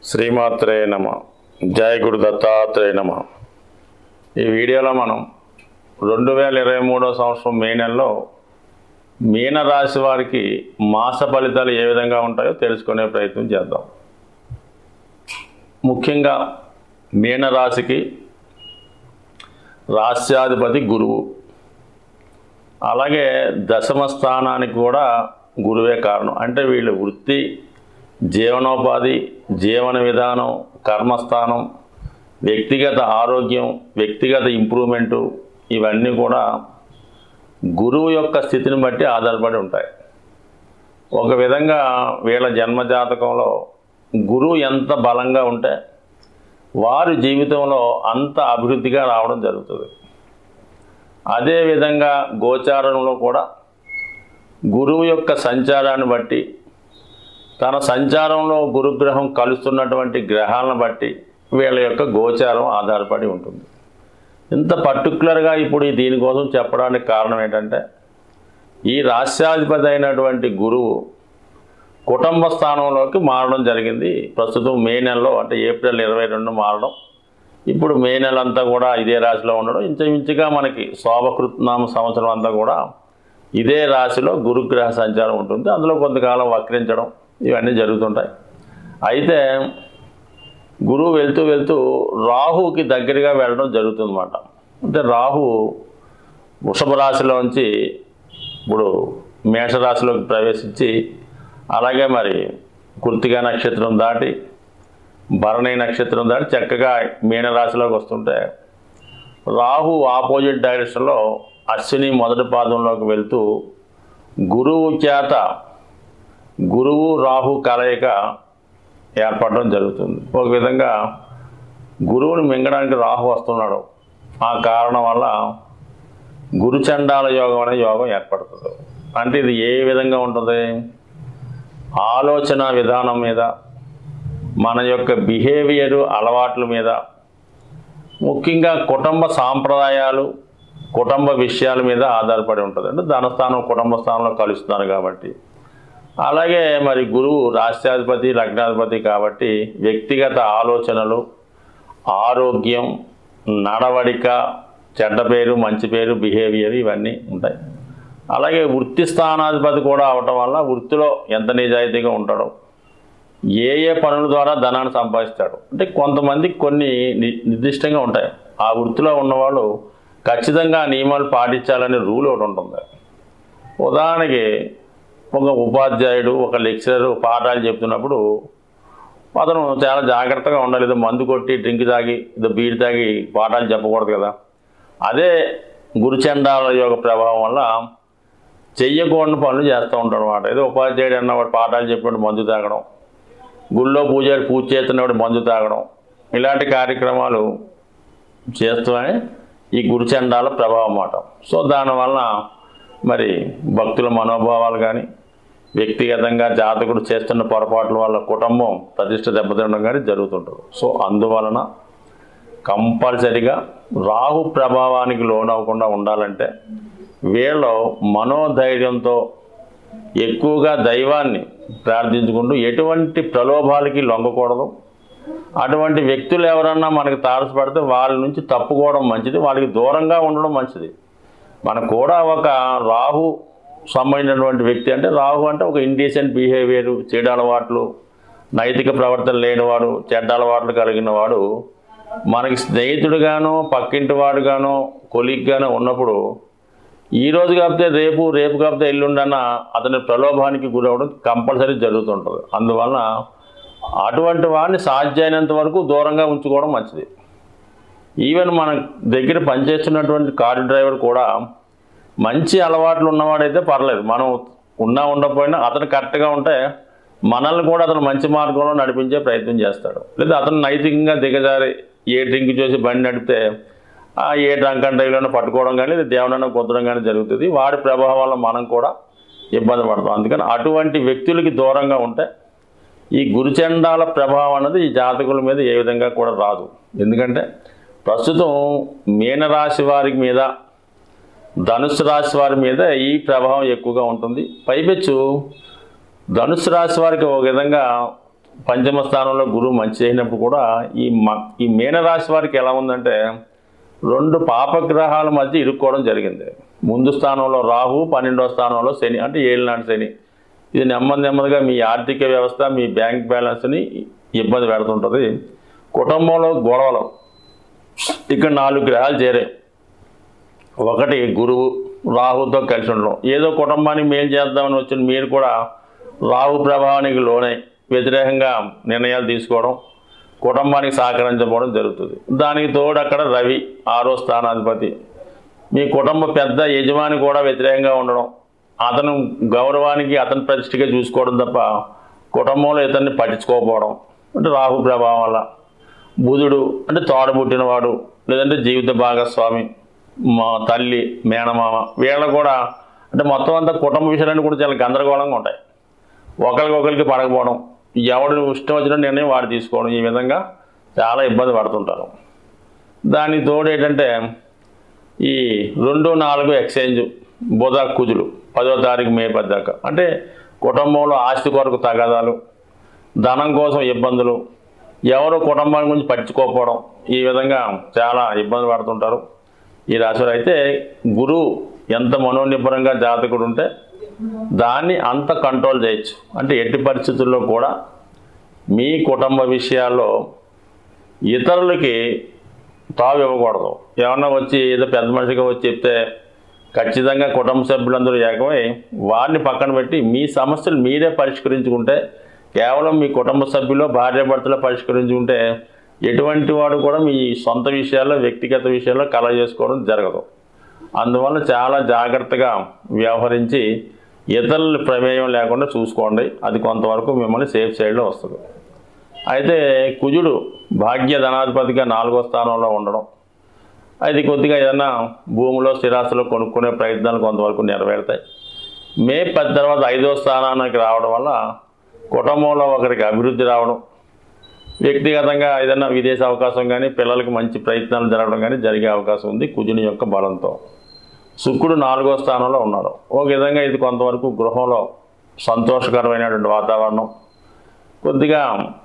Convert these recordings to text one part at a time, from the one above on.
శ్రీమాత్రే నమ జయ గురు దత్తాత్రేయ నమ ఈ వీడియోలో మనం రెండు వేల ఇరవై మూడో సంవత్సరం మే నెలలో మీన రాశి వారికి మాస ఫలితాలు ఏ విధంగా ఉంటాయో తెలుసుకునే ప్రయత్నం చేద్దాం ముఖ్యంగా మీన రాశికి రాస్యాధిపతి గురువు అలాగే దశమ స్థానానికి కూడా గురువే కారణం అంటే వీళ్ళ వృత్తి జీవనోపాధి జీవన విధానం కర్మస్థానం వ్యక్తిగత ఆరోగ్యం వ్యక్తిగత ఇంప్రూవ్మెంటు ఇవన్నీ కూడా గురువు యొక్క స్థితిని బట్టి ఆధారపడి ఉంటాయి ఒక విధంగా వీళ్ళ జన్మజాతకంలో గురువు ఎంత బలంగా ఉంటే వారి జీవితంలో అంత అభివృద్ధిగా రావడం జరుగుతుంది అదేవిధంగా గోచారంలో కూడా గురువు యొక్క సంచారాన్ని బట్టి తన సంచారంలో గురుగ్రహం కలుస్తున్నటువంటి గ్రహాలను బట్టి వీళ్ళ యొక్క గోచారం ఆధారపడి ఉంటుంది ఇంత పర్టికులర్గా ఇప్పుడు ఈ దీనికోసం చెప్పడానికి కారణం ఏంటంటే ఈ రాష్ట్రాధిపతి అయినటువంటి గురువు కుటుంబ స్థానంలోకి మారడం జరిగింది ప్రస్తుతం మే నెలలో అంటే ఏప్రిల్ ఇరవై రెండు మారడం ఇప్పుడు మే నెల అంతా కూడా ఇదే రాశిలో ఉండడం ఇంచుమించుగా మనకి శోభకృత్నామ సంవత్సరం అంతా కూడా ఇదే రాశిలో గురుగ్రహ సంచారం ఉంటుంది అందులో కొంతకాలం వక్రించడం ఇవన్నీ జరుగుతుంటాయి అయితే గురువు వెళ్తూ వెళ్తూ రాహుకి దగ్గరగా వెళ్ళడం జరుగుతుందన్నమాట అంటే రాహు వృషభ రాశిలోంచి ఇప్పుడు మేషరాశిలోకి ప్రవేశించి అలాగే మరి కృతిగా నక్షత్రం దాటి భరణి నక్షత్రం దాటి చక్కగా మీనరాశిలోకి వస్తుంటే రాహు ఆపోజిట్ డైరెక్షన్లో అశ్విని మొదటి పాదంలోకి వెళ్తూ గురువు చేత గురువు రాహు కలయిక ఏర్పడడం జరుగుతుంది ఒక విధంగా గురువుని మింగడానికి రాహు వస్తున్నాడు ఆ కారణం వల్ల గురుచండాల యోగం అనే యోగం ఏర్పడుతుంది అంటే ఇది ఏ విధంగా ఉంటుంది ఆలోచన విధానం మీద మన యొక్క బిహేవియరు అలవాట్ల మీద ముఖ్యంగా కుటుంబ సాంప్రదాయాలు కుటుంబ విషయాల మీద ఆధారపడి ఉంటుంది అంటే ధనస్థానం కుటుంబ స్థానంలో కలుస్తున్నారు కాబట్టి అలాగే మరి గురువు రాష్ట్రాధిపతి లగ్నాధిపతి కాబట్టి వ్యక్తిగత ఆలోచనలు ఆరోగ్యం నడవడిక చెడ్డ పేరు మంచి పేరు బిహేవియర్ ఇవన్నీ ఉంటాయి అలాగే వృత్తి స్థానాధిపతి కూడా అవటం వల్ల వృత్తిలో ఎంత నిజాయితీగా ఉంటాడో ఏ ఏ పనుల ద్వారా ధనాన్ని సంపాదిస్తాడు అంటే కొంతమంది కొన్ని ని- నిర్దిష్టంగా ఉంటాయి ఆ వృత్తిలో ఉన్నవాళ్ళు ఖచ్చితంగా ఆ నియమాలు పాటించాలనే రూల్ ఒకటి ఉంటుంది ఉదాహరణకి ఒక ఉపాధ్యాయుడు ఒక లెక్చరర్ పాఠాలు చెప్తున్నప్పుడు అతను చాలా జాగ్రత్తగా ఉండాలి ఏదో మందు కొట్టి డ్రింక్ తాగి ఏదో బీర్ తాగి పాఠాలు చెప్పకూడదు కదా అదే గురుచండాల యొక్క ప్రభావం వల్ల చెయ్యకూడని పనులు చేస్తూ ఉంటాడు అనమాట ఏదో ఉపాధ్యాయుడు అన్నవాడు పాఠాలు చెప్పినప్పుడు మందు తాగడం గుళ్ళో పూజారి పూజ చేస్తున్నప్పుడు మందు తాగడం ఇలాంటి కార్యక్రమాలు చేస్తూనే ఈ గురుచండాల ప్రభావం అన్నమాట సో దానివల్ల మరి భక్తుల మనోభావాలు కానీ వ్యక్తిగతంగా జాతకుడు చేస్తున్న పొరపాట్ల వల్ల కుటుంబం ప్రతిష్ట దెబ్బతినడం కానీ జరుగుతుంటుంది సో అందువలన కంపల్సరిగా రాహు ప్రభావానికి లోనవ్వకుండా ఉండాలంటే వీళ్ళు మనోధైర్యంతో ఎక్కువగా దైవాన్ని ప్రార్థించుకుంటూ ఎటువంటి ప్రలోభాలకి లొంగకూడదు అటువంటి వ్యక్తులు ఎవరన్నా మనకి తారసపడితే వాళ్ళ నుంచి తప్పుకోవడం మంచిది వాళ్ళకి దూరంగా ఉండడం మంచిది మనకు కూడా ఒక రాహు సంబంధించినటువంటి వ్యక్తి అంటే రాహు అంటే ఒక ఇండీసెంట్ బిహేవియర్ చెడు అలవాట్లు నైతిక ప్రవర్తన లేనివాడు చెడ్డ అలవాట్లు కలిగిన వాడు మనకి స్నేహితుడుగానో పక్కింటి వాడుగానో కొలిగ్గానో ఉన్నప్పుడు ఈ రోజు కాకపోతే రేపు రేపు కాకపోతే ఎల్లుండన్న అతని ప్రలోభానికి గురవడం కంపల్సరీ జరుగుతుంటుంది అందువలన అటువంటి వాడిని సాధ్యమైనంత వరకు దూరంగా ఉంచుకోవడం మంచిది ఈవెన్ మన దగ్గర పనిచేస్తున్నటువంటి కారు డ్రైవర్ కూడా మంచి అలవాట్లు ఉన్నవాడైతే పర్లేదు మనం ఉన్నా ఉండకపోయినా అతను కరెక్ట్గా ఉంటే మనల్ని కూడా అతను మంచి మార్గంలో నడిపించే ప్రయత్నం చేస్తాడు లేదా అతను నైతికంగా దిగజారి ఏ డ్రింక్ చేసి బండి నడిపితే ఆ ఏ డ్రంక్ అండ్ డ్రైవ్లోనే పట్టుకోవడం కానీ లేదా దేవనన్నా కుదరడం కానీ జరుగుతుంది వాడి ప్రభావం వల్ల మనం కూడా ఇబ్బంది పడతాం అందుకని అటువంటి వ్యక్తులకి దూరంగా ఉంటే ఈ గురుచండాల ప్రభావం అన్నది ఈ జాతకుల మీద ఏ విధంగా కూడా రాదు ఎందుకంటే ప్రస్తుతం మీనరాశి వారి మీద ధనుసు రాశి వారి మీద ఈ ప్రభావం ఎక్కువగా ఉంటుంది పైపెచ్చు ధనుసు రాశి వారికి ఒక విధంగా పంచమ స్థానంలో గురువు మంచి చేసినప్పుడు కూడా ఈ మ ఈ మీనరాశి వారికి ఎలా ఉందంటే రెండు పాపగ్రహాల మధ్య ఇరుక్కోవడం జరిగింది ముందు స్థానంలో రాహు పన్నెండో స్థానంలో శని అంటే ఏళ్ళనాటి శని ఇది నెమ్మది నెమ్మదిగా మీ ఆర్థిక వ్యవస్థ మీ బ్యాంక్ బ్యాలెన్స్ని ఇబ్బంది పెడుతుంటుంది కుటుంబంలో గొడవలు ఇక్కడ నాలుగు గ్రహాలు చేరాయి ఒకటి గురువు రాహుతో కలిసి ఉండడం ఏదో కుటుంబానికి మేలు చేద్దామని వచ్చిన మీరు కూడా రాహు ప్రభావానికి లోనై వ్యతిరేకంగా నిర్ణయాలు తీసుకోవడం కుటుంబానికి సహకరించబోవడం జరుగుతుంది దానికి తోడు అక్కడ రవి ఆరో స్థానాధిపతి మీ కుటుంబ పెద్ద యజమాని కూడా వ్యతిరేకంగా ఉండడం అతను గౌరవానికి అతని ప్రతిష్టగా చూసుకోవడం తప్ప కుటుంబంలో ఇతన్ని పట్టించుకోకపోవడం అంటే రాహు ప్రభావం వల్ల బుధుడు అంటే తోడబుట్టినవాడు లేదంటే జీవిత భాగస్వామి మా తల్లి మేనమామ వీళ్ళ కూడా అంటే మొత్తం అంతా కుటుంబ విషయాలన్నీ కూడా చాలా గందరగోళంగా ఉంటాయి ఒకరికొకరికి పడకపోవడం ఎవడు ఇష్టం వచ్చిన నిర్ణయం వాడు తీసుకోవడం ఈ విధంగా చాలా ఇబ్బంది పడుతుంటారు దానికి తోడు ఏంటంటే ఈ రెండు నాలుగు ఎక్స్చేంజ్ బుధ కుజులు పదో తారీఖు మే పది దాకా అంటే కుటుంబంలో ఆస్తి కొరకు తగాదాలు ధనం కోసం ఇబ్బందులు ఎవరు కుటుంబాల గురించి పట్టించుకోకపోవడం ఈ విధంగా చాలా ఇబ్బంది పడుతుంటారు ఈ రాశిలో అయితే గురువు ఎంత మనోనిబ్బరంగా జాతకుడు ఉంటే దాన్ని అంత కంట్రోల్ చేయొచ్చు అంటే ఎట్టి పరిస్థితుల్లో కూడా మీ కుటుంబ విషయాల్లో ఇతరులకి తావు ఇవ్వకూడదు ఏమన్నా వచ్చి ఏదో పెద్ద మనిషిగా వచ్చి చెప్తే ఖచ్చితంగా కుటుంబ సభ్యులందరూ ఏకమై వారిని పక్కన పెట్టి మీ సమస్యలు మీరే పరిష్కరించుకుంటే కేవలం మీ కుటుంబ సభ్యులు భార్యాభర్తలు పరిష్కరించుకుంటే ఎటువంటి వాడు కూడా మీ సొంత విషయాల్లో వ్యక్తిగత విషయాల్లో కలగ చేసుకోవడం జరగదు అందువల్ల చాలా జాగ్రత్తగా వ్యవహరించి ఇతరుల ప్రమేయం లేకుండా చూసుకోండి అది కొంతవరకు మిమ్మల్ని సేఫ్ సైడ్లో వస్తుంది అయితే కుజుడు భాగ్య ధనాధిపతిగా నాలుగో స్థానంలో ఉండడం అది కొద్దిగా ఏదైనా భూమిలో స్థిరాస్తులు కొనుక్కునే ప్రయత్నాలు కొంతవరకు నెరవేరుతాయి మే పది తర్వాత ఐదో స్థానానికి రావడం వల్ల కుటుంబంలో ఒకరికి అభివృద్ధి రావడం వ్యక్తిగతంగా ఏదైనా విదేశీ అవకాశం కానీ పిల్లలకి మంచి ప్రయత్నాలు జరగడం కానీ జరిగే అవకాశం ఉంది కుజుని యొక్క బలంతో శుక్రుడు నాలుగో స్థానంలో ఉన్నాడు ఒక విధంగా ఇది కొంతవరకు గృహంలో సంతోషకరమైనటువంటి వాతావరణం కొద్దిగా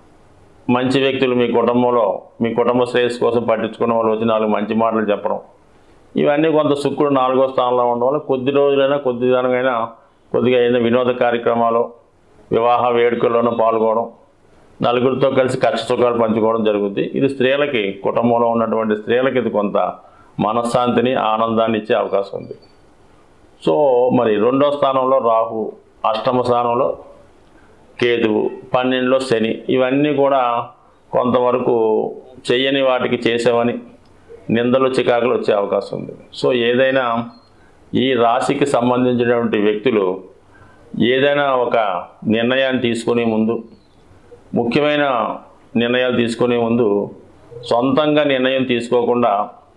మంచి వ్యక్తులు మీ కుటుంబంలో మీ కుటుంబ శ్రేయస్సు కోసం పట్టించుకున్న వాళ్ళు వచ్చి నాలుగు మంచి మాటలు చెప్పడం ఇవన్నీ కొంత శుక్రుడు నాలుగో స్థానంలో ఉండడం వల్ల కొద్ది రోజులైనా కొద్ది దినమైనా కొద్దిగా ఏదైనా వినోద కార్యక్రమాలు వివాహ వేడుకల్లోనూ పాల్గొనడం నలుగురితో కలిసి కష్ట సుఖాలు పంచుకోవడం జరుగుద్ది ఇది స్త్రీలకి కుటుంబంలో ఉన్నటువంటి స్త్రీలకి ఇది కొంత మనశ్శాంతిని ఆనందాన్ని ఇచ్చే అవకాశం ఉంది సో మరి రెండో స్థానంలో రాహు అష్టమ స్థానంలో కేతువు పన్నెండులో శని ఇవన్నీ కూడా కొంతవరకు చెయ్యని వాటికి చేసామని నిందలు చికాకులు వచ్చే అవకాశం ఉంది సో ఏదైనా ఈ రాశికి సంబంధించినటువంటి వ్యక్తులు ఏదైనా ఒక నిర్ణయాన్ని తీసుకునే ముందు ముఖ్యమైన నిర్ణయాలు తీసుకునే ముందు సొంతంగా నిర్ణయం తీసుకోకుండా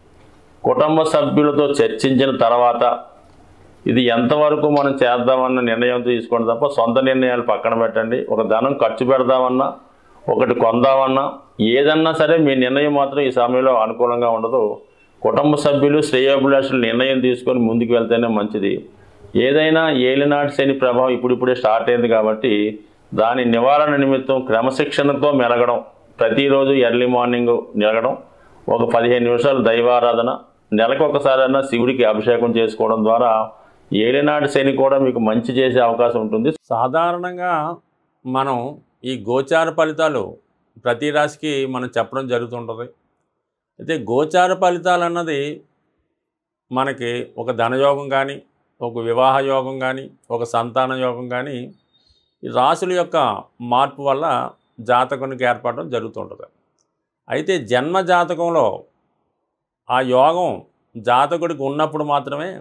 కుటుంబ సభ్యులతో చర్చించిన తర్వాత ఇది ఎంతవరకు మనం చేద్దామన్న నిర్ణయం తీసుకోండి తప్ప సొంత నిర్ణయాలు పక్కన పెట్టండి ఒక ధనం ఖర్చు పెడదామన్నా ఒకటి కొందామన్నా ఏదన్నా సరే మీ నిర్ణయం మాత్రం ఈ సమయంలో అనుకూలంగా ఉండదు కుటుంబ సభ్యులు శ్రేయోభిలాషులు నిర్ణయం తీసుకొని ముందుకు వెళ్తేనే మంచిది ఏదైనా ఏలినాటి శని ప్రభావం ఇప్పుడిప్పుడే స్టార్ట్ అయింది కాబట్టి దాని నివారణ నిమిత్తం క్రమశిక్షణతో మెలగడం ప్రతిరోజు ఎర్లీ మార్నింగ్ మెలగడం ఒక పదిహేను నిమిషాలు దైవారాధన నెలకు ఒకసారైనా శివుడికి అభిషేకం చేసుకోవడం ద్వారా ఏలినాటి శని కూడా మీకు మంచి చేసే అవకాశం ఉంటుంది సాధారణంగా మనం ఈ గోచార ఫలితాలు ప్రతి రాశికి మనం చెప్పడం జరుగుతుంటుంది అయితే గోచార ఫలితాలు అన్నది మనకి ఒక ధనయోగం కానీ ఒక వివాహ యోగం కానీ ఒక సంతాన యోగం కానీ ఈ రాశుల యొక్క మార్పు వల్ల జాతకునికి ఏర్పడడం జరుగుతుంటుంది అయితే జన్మ జాతకంలో ఆ యోగం జాతకుడికి ఉన్నప్పుడు మాత్రమే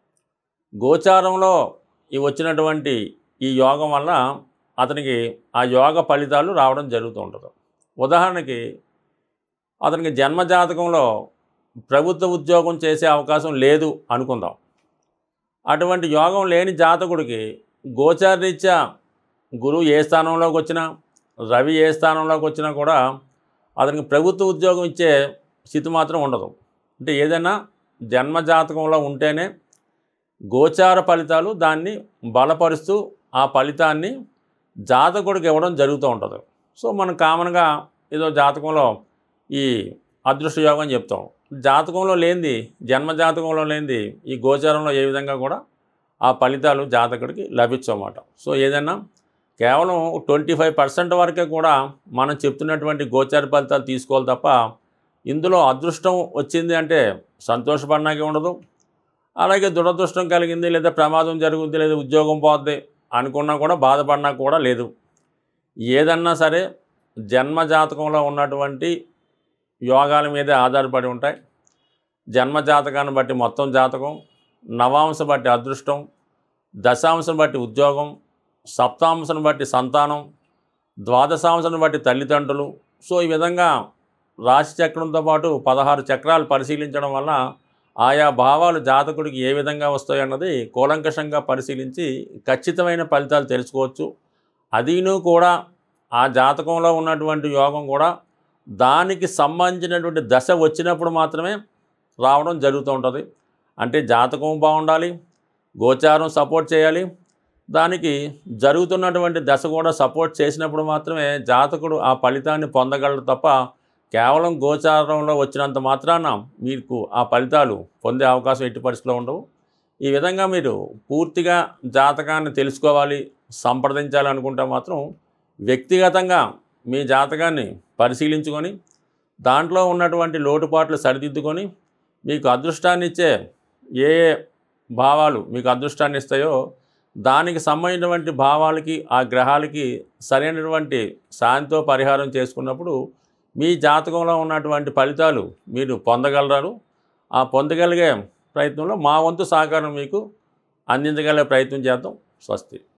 గోచారంలో ఈ వచ్చినటువంటి ఈ యోగం వల్ల అతనికి ఆ యోగ ఫలితాలు రావడం జరుగుతూ ఉంటుంది ఉదాహరణకి అతనికి జన్మ జాతకంలో ప్రభుత్వ ఉద్యోగం చేసే అవకాశం లేదు అనుకుందాం అటువంటి యోగం లేని జాతకుడికి గోచారరీత్యా గురువు ఏ స్థానంలోకి వచ్చినా రవి ఏ స్థానంలోకి వచ్చినా కూడా అతనికి ప్రభుత్వ ఉద్యోగం ఇచ్చే స్థితి మాత్రం ఉండదు అంటే ఏదైనా జన్మ జాతకంలో ఉంటేనే గోచార ఫలితాలు దాన్ని బలపరుస్తూ ఆ ఫలితాన్ని జాతకుడికి ఇవ్వడం జరుగుతూ ఉంటుంది సో మనం కామన్గా ఏదో జాతకంలో ఈ అదృష్ట యోగం చెప్తాం జాతకంలో లేనిది జన్మ జాతకంలో లేనిది ఈ గోచారంలో ఏ విధంగా కూడా ఆ ఫలితాలు జాతకుడికి లభించమాట సో ఏదైనా కేవలం ట్వంటీ ఫైవ్ పర్సెంట్ వరకే కూడా మనం చెప్తున్నటువంటి గోచార ఫలితాలు తీసుకోవాలి తప్ప ఇందులో అదృష్టం వచ్చింది అంటే సంతోషపడడానికి ఉండదు అలాగే దురదృష్టం కలిగింది లేదా ప్రమాదం జరుగుద్ది లేదా ఉద్యోగం పోద్ది అనుకున్నా కూడా బాధపడినా కూడా లేదు ఏదన్నా సరే జన్మ జాతకంలో ఉన్నటువంటి యోగాల మీదే ఆధారపడి ఉంటాయి జన్మ జాతకాన్ని బట్టి మొత్తం జాతకం నవాంశం బట్టి అదృష్టం దశాంశం బట్టి ఉద్యోగం సప్తాంశం బట్టి సంతానం ద్వాదశాంశం బట్టి తల్లిదండ్రులు సో ఈ విధంగా రాశి చక్రంతో పాటు పదహారు చక్రాలు పరిశీలించడం వల్ల ఆయా భావాలు జాతకుడికి ఏ విధంగా వస్తాయి అన్నది కూలంకషంగా పరిశీలించి ఖచ్చితమైన ఫలితాలు తెలుసుకోవచ్చు అదీను కూడా ఆ జాతకంలో ఉన్నటువంటి యోగం కూడా దానికి సంబంధించినటువంటి దశ వచ్చినప్పుడు మాత్రమే రావడం జరుగుతూ ఉంటుంది అంటే జాతకం బాగుండాలి గోచారం సపోర్ట్ చేయాలి దానికి జరుగుతున్నటువంటి దశ కూడా సపోర్ట్ చేసినప్పుడు మాత్రమే జాతకుడు ఆ ఫలితాన్ని పొందగలడు తప్ప కేవలం గోచారంలో వచ్చినంత మాత్రాన మీకు ఆ ఫలితాలు పొందే అవకాశం ఎట్టి పరిస్థితిలో ఉండవు ఈ విధంగా మీరు పూర్తిగా జాతకాన్ని తెలుసుకోవాలి సంప్రదించాలి అనుకుంటే మాత్రం వ్యక్తిగతంగా మీ జాతకాన్ని పరిశీలించుకొని దాంట్లో ఉన్నటువంటి లోటుపాట్లు సరిదిద్దుకొని మీకు అదృష్టాన్ని ఇచ్చే ఏ ఏ భావాలు మీకు అదృష్టాన్ని ఇస్తాయో దానికి సంబంధించినటువంటి భావాలకి ఆ గ్రహాలకి సరైనటువంటి శాంతితో పరిహారం చేసుకున్నప్పుడు మీ జాతకంలో ఉన్నటువంటి ఫలితాలు మీరు పొందగలరు ఆ పొందగలిగే ప్రయత్నంలో మా వంతు సహకారం మీకు అందించగలిగే ప్రయత్నం చేద్దాం స్వస్తి